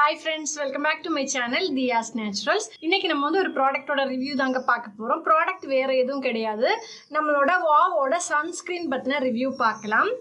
hi friends welcome back to my channel Thiya's Naturals இன்னைக்கு நம்ம வந்து ஒரு ப்ராடக்ட்டோட ரிவ்யூ தாங்க பார்க்க போகிறோம் ப்ராடக்ட் வேற எதுவும் கிடையாது நம்மளோட வாவோட சன்ஸ்கிரீன் பற்றின ரிவ்யூ பார்க்கலாம்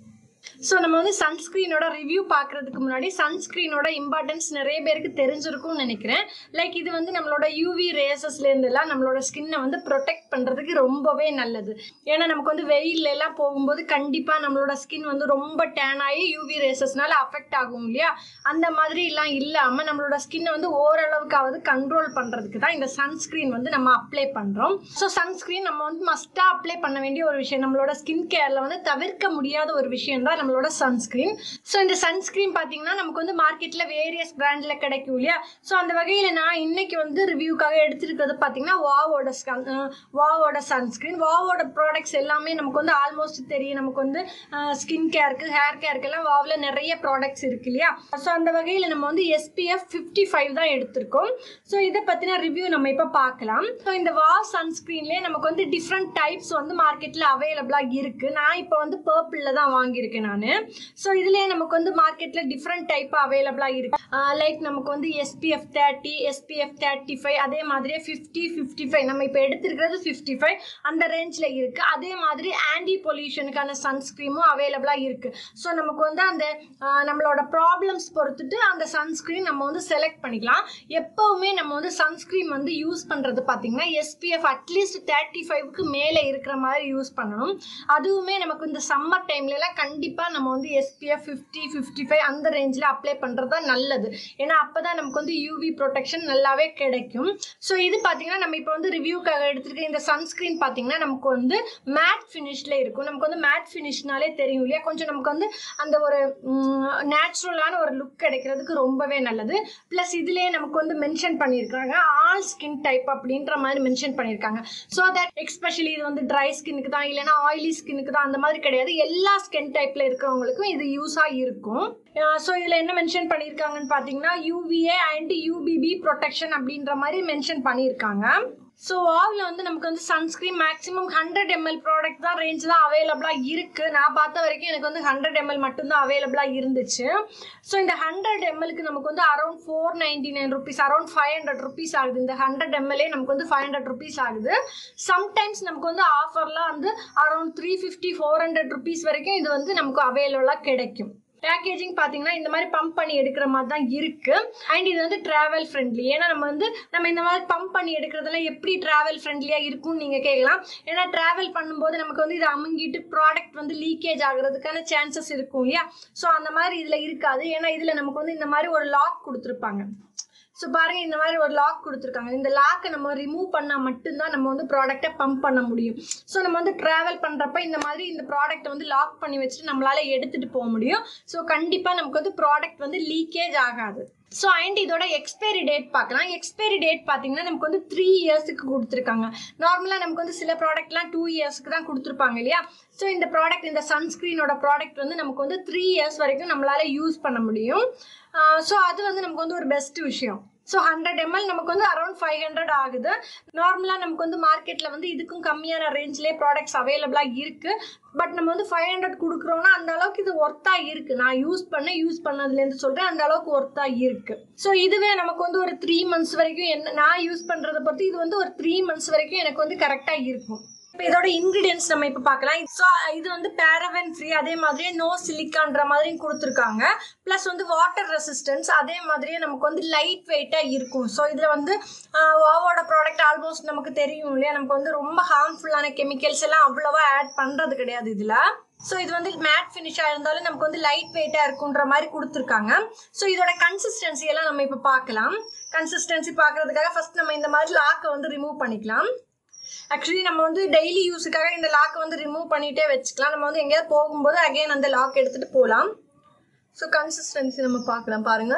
ஸோ நம்ம வந்து சன்ஸ்க்ரீனோட ரிவ்யூ பார்க்கறதுக்கு முன்னாடி சன்ஸ்க்ரீனோட இம்பார்ட்டன்ஸ் நிறைய பேருக்கு தெரிஞ்சிருக்கும்னு நினைக்கிறேன் லைக் இது வந்து நம்மளோட யூவி ரேசஸ்லேருந்துலாம் நம்மளோட ஸ்கின்னை வந்து ப்ரொடெக்ட் பண்ணுறதுக்கு ரொம்பவே நல்லது ஏன்னா நமக்கு வந்து வெயில்ல எல்லாம் போகும்போது கண்டிப்பாக நம்மளோட ஸ்கின் வந்து ரொம்ப டேன் ஆகி யூவி ரேசஸ்னால அஃபெக்ட் ஆகும் இல்லையா அந்த மாதிரி எல்லாம் இல்லாமல் நம்மளோட ஸ்கின்னை வந்து ஓரளவுக்காவது கண்ட்ரோல் பண்ணுறதுக்கு தான் இந்த சன்ஸ்க்ரீன் வந்து நம்ம அப்ளை பண்ணுறோம் ஸோ சன்ஸ்க்ரீன் நம்ம வந்து மஸ்ட்டாக அப்ளை பண்ண வேண்டிய ஒரு விஷயம் நம்மளோட ஸ்கின் கேரில் வந்து தவிர்க்க முடியாத ஒரு விஷயம் தான் நம்மளோட சன்ஸ்க்ரீன் ஸோ இந்த சன்ஸ்க்ரீன் பார்த்தீங்கன்னா நமக்கு வந்து மார்க்கெட்டில் வேரியஸ் பிராண்டில் கிடைக்கும் இல்லையா ஸோ அந்த வகையில் நான் இன்னைக்கு வந்து ரிவ்யூக்காக எடுத்திருக்கிறது பார்த்தீங்கன்னா வாவோட ஸ்கன் வாவோட சன்ஸ்க்ரீன் வாவோட ப்ராடக்ட்ஸ் எல்லாமே நமக்கு வந்து ஆல்மோஸ்ட் தெரியும் நமக்கு வந்து ஸ்கின் கேருக்கு ஹேர் கேருக்கெல்லாம் வாவில் நிறைய ப்ராடக்ட்ஸ் இருக்கு இல்லையா ஸோ அந்த வகையில் நம்ம வந்து எஸ்பிஎஃப் ஃபிஃப்டி ஃபைவ் தான் எடுத்திருக்கோம் ஸோ இதை பற்றின ரிவ்யூ நம்ம இப்போ பார்க்கலாம் ஸோ இந்த வாவ் சன்ஸ்க்ரீன்லேயே நமக்கு வந்து டிஃப்ரெண்ட் டைப்ஸ் வந்து மார்க்கெட்டில் அவைலபிளாக இருக்குது நான் இப்போ வந்து பர்பிளில் தான் வாங்கியிருக்கேன் நான் ஸோ இதுலேயே நமக்கு வந்து மார்க்கெட்டில் டிஃப்ரெண்ட் டைப் அவைலபிளாக இருக்கு லைக் நமக்கு வந்து SPF thirty SPF thirty five அதே மாதிரியே ஃபிஃப்டி ஃபிஃப்டி ஃபைவ் நம்ம இப்போ எடுத்திருக்கிறது ஃபிஃப்டி ஃபைவ் அந்த ரேஞ்சில் இருக்குது அதே மாதிரி ஆன்டி பொல்யூஷனுக்கான சன்ஸ்க்ரீமும் அவைலபிளாக இருக்குது ஸோ நமக்கு வந்து அந்த ஆஹ், நம்மளோட ப்ராப்ளம்ஸ் பொறுத்துட்டு அந்த சன்ஸ்க்ரீன் நம்ம வந்து செலக்ட் பண்ணிக்கலாம் எப்போவுமே நம்ம வந்து சன்ஸ்க்ரீன் வந்து யூஸ் பண்ணுறது பார்த்தீங்கன்னா எஸ்பிஎஃப் அட்லீஸ்ட் தேர்ட்டி ஃபைவ்க்கு மேலே இருக்கிற மாதிரி யூஸ் பண்ணணும் அதுவுமே நமக்கு இந்த சம்மர் டைம்லலாம் கண்டிப்பாக நம்ம வந்து எஸ்பிஎஃப் ஃபிஃப்டி ஃபிஃப்டி ஃபைவ் அந்த ரேஞ்சில் அப்ளை பண்ணுறது தான் நல்லது ஏன்னா அப்போ தான் நமக்கு வந்து யூவி ப்ரொடெக்ஷன் நல்லாவே கிடைக்கும் ஸோ இது பார்த்தீங்கன்னா நம்ம இப்போ வந்து ரிவ்யூக்காக எடுத்திருக்க இந்த சன்ஸ்க்ரீன் பார்த்தீங்கன்னா நமக்கு வந்து மேட் ஃபினிஷில் இருக்கும் நமக்கு வந்து மேட் ஃபினிஷ்னாலே தெரியும் இல்லையா கொஞ்சம் நமக்கு வந்து அந்த ஒரு நேச்சுரலான ஒரு லுக் கிடைக்கிறதுக்கு ரொம்பவே நல்லது ப்ளஸ் இதுலேயே நமக்கு வந்து மென்ஷன் பண்ணியிருக்காங்க ஆல் ஸ்கின் டைப் அப்படின்ற மாதிரி மென்ஷன் பண்ணியிருக்காங்க ஸோ தட் எக்ஸ்பெஷலி இது வந்து ட்ரை ஸ்கின்னுக்கு தான் இல்லைன்னா ஆயிலி ஸ்கின்னுக்கு தான் அந்த மாதிரி கிடையாது எல்லா ஸ்கின் டைப்பில் இருக்கிறவங்களுக்கும் இது யூஸாக இருக்கும் ஸோ இதில் என்ன மென்ஷன் பண்ணியிருக்காங்கன்னு பார்த்தீங்கன்னா யூவிஏ அண்ட் யூபிபி ப்ரொடெக்ஷன் அப்படின்ற மாதிரி மென்ஷன் பண்ணியிருக்காங்க ஸோ வாவில் வந்து நமக்கு வந்து sunscreen maximum hundred ML product தான் ரேஞ்ச் தான் அவைலபிளாக இருக்குது நான் பார்த்த வரைக்கும் எனக்கு வந்து ஹண்ட்ரட் எம்எல் மட்டும்தான் அவைலபிளாக இருந்துச்சு ஸோ இந்த ஹண்ட்ரட் எம்எல்க்கு நமக்கு வந்து around four ninety nine rupees around five hundred rupees ஆகுது இந்த ஹண்ட்ரட் எம்எல்ஏ நமக்கு வந்து ஃபைவ் ஹண்ட்ரட் ருபீஸ் ஆகுது சம்டைம்ஸ் நமக்கு வந்து ஆஃபர்லாம் வந்து around three fifty four hundred rupees வரைக்கும் இது வந்து நமக்கு அவைலபிளாக கிடைக்கும் பேக்கேஜிங் பார்த்தீங்கன்னா இந்த மாதிரி பம்ப் பண்ணி எடுக்கிற மாதிரி தான் இருக்கு அண்ட் இது வந்து டிராவல் ஃப்ரெண்ட்லி ஏன்னா நம்ம வந்து நம்ம இந்த மாதிரி பம்ப் பண்ணி எடுக்கிறதெல்லாம் எப்படி டிராவல் ஃப்ரெண்ட்லியாக இருக்கும்னு நீங்கள் கேட்கலாம் ஏன்னா டிராவல் பண்ணும்போது நமக்கு வந்து இது அமுங்கிட்டு ப்ராடக்ட் வந்து லீக்கேஜ் ஆகுறதுக்கான சான்சஸ் இருக்கும் இல்லையா ஸோ அந்த மாதிரி இதில் இருக்காது ஏன்னா இதில் நமக்கு வந்து இந்த மாதிரி ஒரு லாக் கொடுத்துருப்பாங்க ஸோ பாருங்க இந்த மாதிரி ஒரு லாக் கொடுத்துருக்காங்க இந்த லாக்கை நம்ம ரிமூவ் பண்ணால் மட்டும்தான் நம்ம வந்து ப்ராடக்டை பம்ப் பண்ண முடியும் ஸோ நம்ம வந்து ட்ராவல் பண்ணுறப்ப இந்த மாதிரி இந்த ப்ராடக்ட்டை வந்து லாக் பண்ணி வச்சுட்டு நம்மளால எடுத்துகிட்டு போக முடியும் ஸோ கண்டிப்பாக நமக்கு வந்து ப்ராடக்ட் வந்து லீக்கேஜ் ஆகாது ஸோ அண்ட் இதோட எக்ஸ்பைரி டேட் பார்க்கலாம் எக்ஸ்பைரி டேட் பார்த்தீங்கன்னா நமக்கு வந்து த்ரீ இயர்ஸுக்கு கொடுத்துருக்காங்க நார்மலாக நமக்கு வந்து சில ப்ராடக்ட்லாம் டூ இயர்ஸ்க்கு தான் கொடுத்துருப்பாங்க இல்லையா ஸோ இந்த ப்ராடக்ட் இந்த சன்ஸ்க்ரீனோட ப்ராடக்ட் வந்து நமக்கு வந்து த்ரீ இயர்ஸ் வரைக்கும் நம்மளால யூஸ் பண்ண முடியும் ஸோ அது வந்து நமக்கு வந்து ஒரு பெஸ்ட் விஷயம் ஸோ ஹண்ட்ரட் எம்எல் நமக்கு வந்து அரௌண்ட் ஃபைவ் ஹண்ட்ரட் ஆகுது நார்மலாக நமக்கு வந்து மார்க்கெட்டில் வந்து இதுக்கும் கம்மியான ரேஞ்சிலே ப்ராடக்ட்ஸ் அவைலபிளாக இருக்குது பட் நம்ம வந்து ஃபைவ் ஹண்ட்ரட் கொடுக்குறோம்னா அந்த அளவுக்கு இது ஒர்த்தாக இருக்குது நான் யூஸ் பண்ண யூஸ் பண்ணதுலேருந்து சொல்கிறேன் அந்த அளவுக்கு ஒர்த்தாக இருக்குது ஸோ இதுவே நமக்கு வந்து ஒரு த்ரீ மந்த்ஸ் வரைக்கும் என்ன நான் யூஸ் பண்ணுறதை பொறுத்து இது வந்து ஒரு த்ரீ மந்த்ஸ் வரைக்கும் எனக்கு வந்து கரெக்டாக இருக்கும் இப்போ இதோட இன்க்ரீடியன்ஸ் நம்ம இப்போ பார்க்கலாம் ஸோ இது வந்து பேரவன் ஃப்ரீ அதே மாதிரியே நோ சிலிக்கான்ற மாதிரியும் கொடுத்துருக்காங்க ப்ளஸ் வந்து வாட்டர் ரெசிஸ்டன்ஸ் அதே மாதிரியே நமக்கு வந்து லைட் வெயிட்டாக இருக்கும் ஸோ இதில் வந்து வாவோட ப்ராடக்ட் ஆல்மோஸ்ட் நமக்கு தெரியும் இல்லையா நமக்கு வந்து ரொம்ப ஹார்ம்ஃபுல்லான கெமிக்கல்ஸ் எல்லாம் அவ்வளோவா ஆட் பண்ணுறது கிடையாது இதில் ஸோ இது வந்து மேட் ஃபினிஷாக இருந்தாலும் நமக்கு வந்து லைட் வெயிட்டாக இருக்குன்ற மாதிரி கொடுத்துருக்காங்க ஸோ இதோட கன்சிஸ்டன்சி எல்லாம் நம்ம இப்போ பார்க்கலாம் கன்சிஸ்டன்சி பார்க்கறதுக்காக ஃபர்ஸ்ட் நம்ம இந்த மாதிரி லாக்கை வந்து ரிமூவ் பண்ணிக்கலாம் ஆக்சுவலி நம்ம வந்து டெய்லி யூஸுக்காக இந்த லாக்கை வந்து ரிமூவ் பண்ணிட்டே வச்சுக்கலாம் நம்ம வந்து எங்கேயாவது போகும்போது அகைன் அந்த லாக் எடுத்துகிட்டு போகலாம் ஸோ கன்சிஸ்டன்சி நம்ம பார்க்கலாம் பாருங்க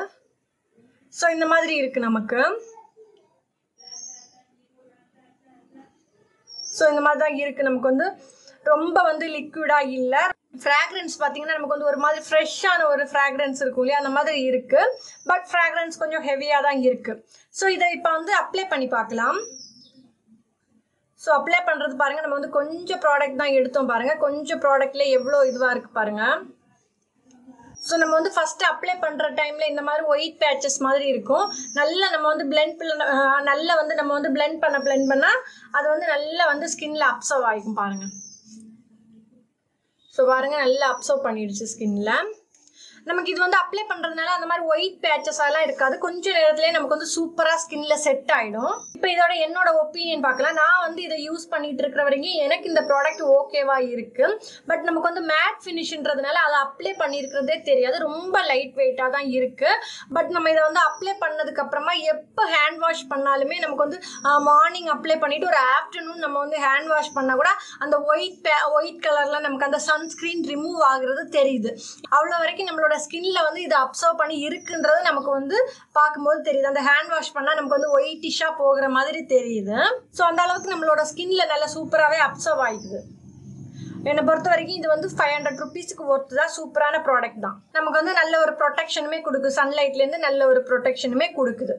ஸோ இந்த மாதிரி இருக்கு நமக்கு ஸோ இந்த மாதிரி தான் இருக்கு நமக்கு வந்து ரொம்ப வந்து லிக்விடாக இல்லை ஃப்ராக்ரன்ஸ் பார்த்தீங்கன்னா நமக்கு வந்து ஒரு மாதிரி ஃப்ரெஷ்ஷான ஒரு ஃப்ராக்ரன்ஸ் இருக்கும் இல்லையா அந்த மாதிரி இருக்கு பட் ஃப்ராக்ரன்ஸ் கொஞ்சம் ஹெவியாக தான் இருக்கு ஸோ இதை இப்போ வந்து அப்ளை பண்ணி பார்க்கலாம் ஸோ அப்ளை பண்ணுறது பாருங்கள் நம்ம வந்து கொஞ்சம் ப்ராடக்ட் தான் எடுத்தோம் பாருங்கள் கொஞ்சம் ப்ராடக்ட்ல எவ்வளோ இதுவாக இருக்குது பாருங்கள் ஸோ நம்ம வந்து ஃபர்ஸ்ட் அப்ளை பண்ணுற டைமில் இந்த மாதிரி ஒயிட் பேச்சஸ் மாதிரி இருக்கும் நல்லா நம்ம வந்து பிளெண்ட் பண்ண நல்லா வந்து நம்ம வந்து பிளெண்ட் பண்ண பிளெண்ட் பண்ணால் அது வந்து நல்லா வந்து ஸ்கின்ல அப்சர்வ் ஆகிக்கும் பாருங்கள் ஸோ பாருங்கள் நல்லா அப்சர்வ் பண்ணிடுச்சு ஸ்கின்ல நமக்கு இது வந்து அப்ளை பண்ணுறதுனால அந்த மாதிரி ஒயிட் பேச்சஸ் எல்லாம் இருக்காது கொஞ்ச நேரத்துலேயே நமக்கு வந்து சூப்பராக ஸ்கின்ல செட் ஆகிடும் இப்போ இதோட என்னோட ஒப்பீனியன் பார்க்கலாம் நான் வந்து இதை யூஸ் பண்ணிட்டு இருக்கிற வரைக்கும் எனக்கு இந்த ப்ராடக்ட் ஓகேவா இருக்கு பட் நமக்கு வந்து மேட் ஃபினிஷ்ன்றதுனால அதை அப்ளை பண்ணியிருக்கிறதே தெரியாது ரொம்ப லைட் வெயிட்டாக தான் இருக்கு பட் நம்ம இதை வந்து அப்ளை பண்ணதுக்கு அப்புறமா எப்போ ஹேண்ட் வாஷ் பண்ணாலுமே நமக்கு வந்து மார்னிங் அப்ளை பண்ணிட்டு ஒரு ஆஃப்டர்நூன் நம்ம வந்து ஹேண்ட் வாஷ் பண்ணால் கூட அந்த ஒயிட் ஒயிட் கலர்ல நமக்கு அந்த சன்ஸ்கிரீன் ரிமூவ் ஆகுறது தெரியுது அவ்வளோ வரைக்கும் நம்மளோட ஸ்கின்ல வந்து இதை அப்சர்வ் பண்ணி இருக்குன்றது நமக்கு வந்து பார்க்கும்போது தெரியுது அந்த ஹேண்ட் வாஷ் பண்ணால் நமக்கு வந்து ஒயிட்டிஷாக போகிற மாதிரி தெரியுது ஸோ அந்த அளவுக்கு நம்மளோட ஸ்கின்ல நல்லா சூப்பராகவே அப்சர்வ் ஆகிக்குது என்னை பொறுத்த வரைக்கும் இது வந்து ஃபைவ் ஹண்ட்ரட் ருபீஸ்க்கு ஒர்த்து தான் சூப்பரான ப்ராடக்ட் தான் நமக்கு வந்து நல்ல ஒரு ப்ரொடெக்ஷனுமே கொடுக்குது சன்லைட்லேருந்து நல்ல ஒரு ப்ரொடெக்ஷனுமே கொடுக்குது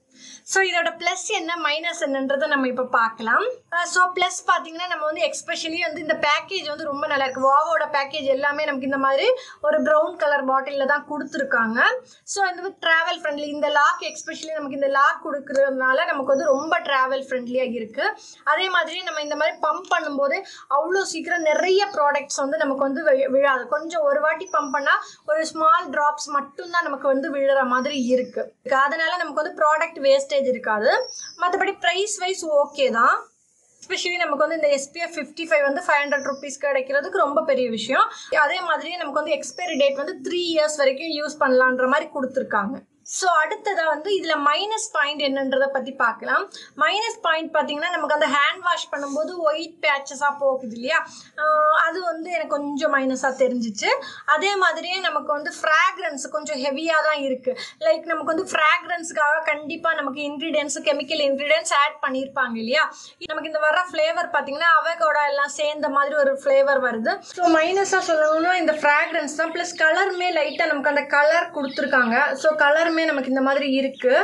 ஸோ இதோட ப்ளஸ் என்ன மைனஸ் என்னன்றதை நம்ம இப்போ பார்க்கலாம் ஸோ ப்ளஸ் பார்த்தீங்கன்னா நம்ம வந்து எக்ஸ்பெஷலி வந்து இந்த பேக்கேஜ் வந்து ரொம்ப நல்லா இருக்கு வாவோட பேக்கேஜ் எல்லாமே நமக்கு இந்த மாதிரி ஒரு ப்ரௌன் கலர் பாட்டிலில் தான் கொடுத்துருக்காங்க ஸோ இந்த ட்ராவல் ஃப்ரெண்ட்லி இந்த லாக் எக்ஸ்பெஷலி நமக்கு இந்த லாக் கொடுக்கறதுனால நமக்கு வந்து ரொம்ப ட்ராவல் ஃப்ரெண்ட்லியாக இருக்கு அதே மாதிரி நம்ம இந்த மாதிரி பம்ப் பண்ணும்போது அவ்வளோ சீக்கிரம் நிறைய ப்ராடக்ட்ஸ் வந்து நமக்கு வந்து வி- விழாது கொஞ்சம் ஒரு வாட்டி பம்ப் பண்ணால் ஒரு ஸ்மால் ட்ராப்ஸ் மட்டும்தான் நமக்கு வந்து விழுற மாதிரி இருக்கு அதனால நமக்கு வந்து ப்ராடக்ட் வேஸ்டேஜ் இருக்காது மற்றபடி ப்ரைஸ் வைஸ் ஓகே தான் எஸ்பெஷலி நமக்கு வந்து இந்த எஸ்பிஎஃப் ஃபிஃப்டி ஃபைவ் வந்து ஃபைவ் ஹண்ட்ரட் ருபீஸ் கிடைக்கிறதுக்கு ரொம்ப பெரிய விஷயம் அதே மாதிரியே நமக்கு வந்து எக்ஸ்பைரி டேட் வந்து த்ரீ இயர்ஸ் வரைக்கும் யூஸ் பண்ணலான்ற மாதிரி கொடுத்துருக்காங்க ஸோ அடுத்ததாக வந்து இதில் மைனஸ் பாயிண்ட் என்னன்றதை பற்றி பார்க்கலாம் மைனஸ் பாயிண்ட் பார்த்தீங்கன்னா நமக்கு அந்த ஹேண்ட் வாஷ் பண்ணும்போது ஒயிட் பேச்சஸாக போகுது இல்லையா ஆஹ் அது வந்து எனக்கு கொஞ்சம் மைனஸாக தெரிஞ்சிச்சு அதே மாதிரியே நமக்கு வந்து ஃப்ராக்ரன்ஸ் கொஞ்சம் ஹெவியாக தான் இருக்குது லைக் நமக்கு வந்து ஃப்ராக்ரன்ஸுக்காக கண்டிப்பாக நமக்கு இன்க்ரீடியன்ஸ் கெமிக்கல் இன்க்ரீடியன்ஸ் ஆட் பண்ணியிருப்பாங்க இல்லையா நமக்கு இந்த வர ஃப்ளேவர் பார்த்தீங்கன்னா அவகோட எல்லாம் சேர்ந்த மாதிரி ஒரு ஃப்ளேவர் வருது ஸோ மைனஸாக சொல்லணும்னா இந்த ஃப்ராக்ரன்ஸ் தான் ப்ளஸ் கலருமே லைட்டாக நமக்கு அந்த கலர் கொடுத்துருக்காங்க ஸோ கலருமே நமக்கு இந்த மாதிரி இருக்குது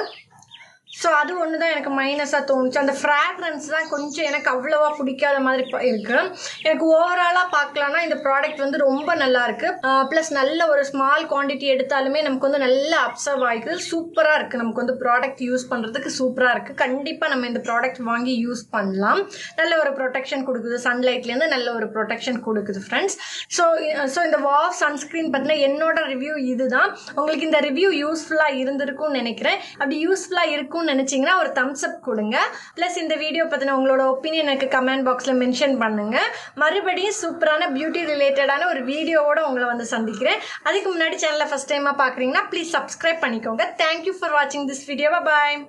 ஸோ அது ஒன்று தான் எனக்கு மைனஸாக தோணுச்சு அந்த ஃப்ராக்ரன்ஸ் தான் கொஞ்சம் எனக்கு அவ்வளோவா பிடிக்காத மாதிரி ப- இருக்கு எனக்கு ஓவராலாக பார்க்கலாம்னா இந்த ப்ராடக்ட் வந்து ரொம்ப நல்லா இருக்கு ப்ளஸ் நல்ல ஒரு ஸ்மால் குவாண்டிட்டி எடுத்தாலுமே நமக்கு வந்து நல்ல அப்சர்வ் ஆகிக்குது சூப்பராக இருக்குது நமக்கு வந்து ப்ராடக்ட் யூஸ் பண்ணுறதுக்கு சூப்பராக இருக்குது கண்டிப்பாக நம்ம இந்த ப்ராடக்ட் வாங்கி யூஸ் பண்ணலாம் நல்ல ஒரு ப்ரொடெக்ஷன் கொடுக்குது சன்லைட்லேருந்து நல்ல ஒரு ப்ரொடெக்ஷன் கொடுக்குது ஃப்ரெண்ட்ஸ் ஸோ ஸோ இந்த வாவ் சன்ஸ்க்ரீன் பற்றின என்னோட ரிவ்யூ இதுதான் உங்களுக்கு இந்த ரிவ்யூ யூஸ்ஃபுல்லாக இருந்திருக்கும்னு நினைக்கிறேன் அப்படி யூஸ்ஃபுல்லாக இருக்கும்னு நினச்சிங்கன்னா ஒரு தம்ஸ் அப் கொடுங்க ப்ளஸ் இந்த வீடியோ பற்றின உங்களோட ஒப்பீனியன் எனக்கு கமெண்ட் பாக்ஸில் மென்ஷன் பண்ணுங்க மறுபடியும் சூப்பரான பியூட்டி ரிலேட்டடான ஒரு வீடியோவோட உங்களை வந்து சந்திக்கிறேன் அதுக்கு முன்னாடி சேனலை ஃபஸ்ட் டைமாக பார்க்குறீங்கன்னா ப்ளீஸ் சப்ஸ்கிரைப் பண்ணிக்கோங்க தேங்க்யூ ஃபார் வாட்சிங் திஸ் வீடியோ பாய்